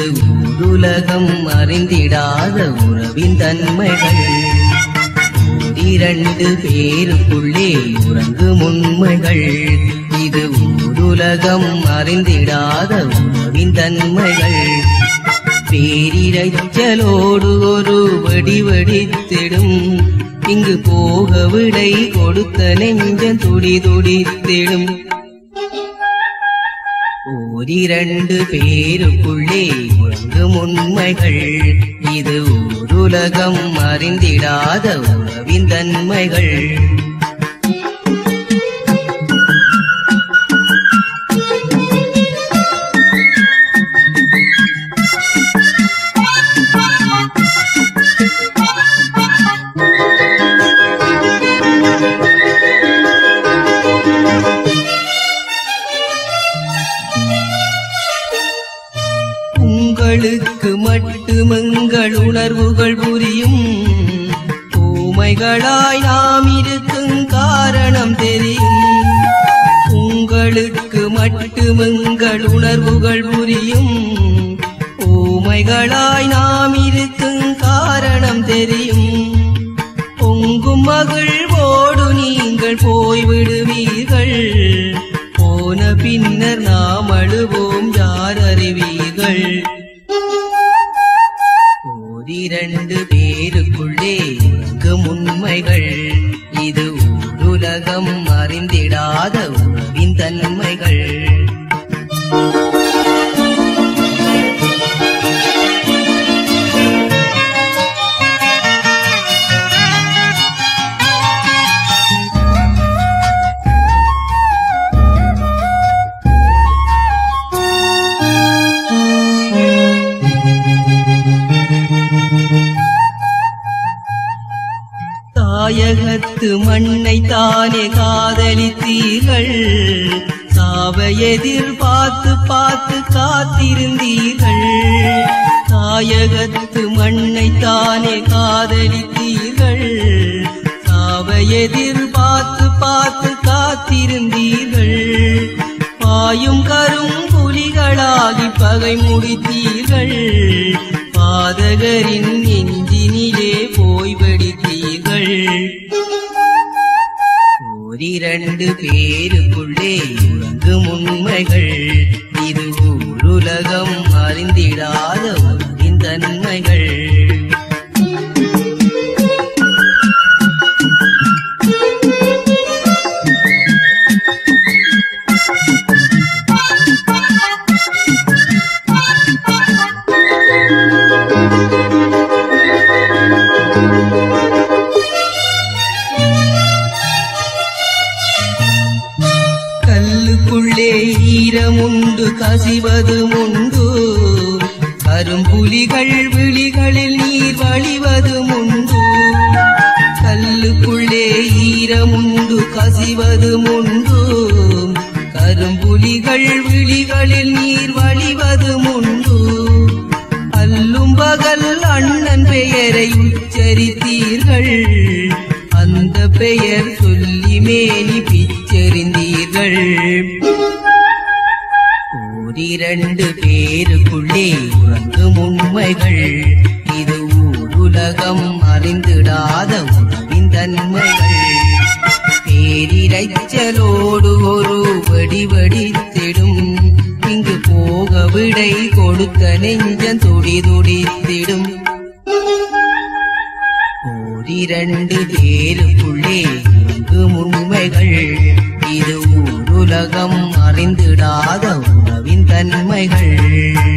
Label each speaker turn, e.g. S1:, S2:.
S1: ஊருலகம் அறிந்திடாத உறவின் தன்மைகள் இரண்டு பேருக்குள்ளே உறங்கும் உண்மைகள் இது ஊருலகம் அறிந்திடாத உறவின் தன்மைகள் பேரிரைச்சலோடு ஒரு வெடி வெடித்திடும் இங்கு போக விடை கொடுத்த நெஞ்சம் துடி துடித்திடும் ஓரிரண்டு பேருக்குள்ளே உறங்கும் உண்மைகள் இது ஊருலகம் அறிந்திடாத உறவின் தன்மைகள் உங்களுக்கு மட்டுமெங்கள் உணர்வுகள் புரியும் ஊமைகளாய் நாம் இருக்கும் காரணம் தெரியும் உங்களுக்கு மட்டுமெங்கள் உணர்வுகள் புரியும் ஊமைகளாய் நாம் இருக்கும் காரணம் தெரியும் பொங்கும் மகிழ்வோடு நீங்கள் போய்விடுவீர்கள் போன பின்னர் நாம் அழுவோம் யார் அறிவீர்கள் ஓரிரண்டு பேருக்குள்ளே உறங்கும் உண்மைகள் இது ஊருலகம் அறிந்திடாத உறவின் தன்மைகள் தாயகத்து மண்ணை தானே காதலித்தீர்கள் சாவை எதிர்பார்த்து பார்த்து காத்திருந்தீர்கள் தாயகத்து மண்ணை தானே காதலித்தீர்கள் சாவை எதிர்பார்த்து பார்த்து காத்திருந்தீர்கள் பாயும் கரும் புலிகளாகி பகை முடித்தீர்கள் பாதகரின் நெஞ்சினிலே போய் வெடித்தீர்கள் ஓரிரண்டு பேருக்குள்ளே உறங்கும் உண்மைகள் இது ஊருலகம் அறிந்திடாத உலகின் தன்மைகள் கல்லுக்குள்ளே ஈரமுண்டு கசிவதும் உண்டு கரும்புலிகள் விழிகளில் நீர் வழிவதும் உண்டு கல்லுக்குள்ளே ஈரமுண்டு கசிவதும் உண்டு கரும்புலிகள் விழிகளில் நீர் வழிவதும் உண்டு அல்லும் பகல் அண்ணன் பெயரை உச்சரித்தீர்கள் அந்த பெயர் சொல்லி மேனி பிச்செறிந்தீர்கள் ஓரிரண்டு பேருக்குள்ளே உறங்கும் உண்மைகள் இது ஊருலகம் அறிந்திடாத உறவின் தன்மைகள் பேரிரைச்சலோடு ஒரு வெடி வெடித்திடும் இங்கு போக விடை கொடுத்த நெஞ்சம் துடி துடித்திடும் ஓரிரண்டு பேருக்குள்ளே உறங்கும் உண்மைகள் இது ஊருலகம் அறிந்திடாத உறவின் தன்மைகள்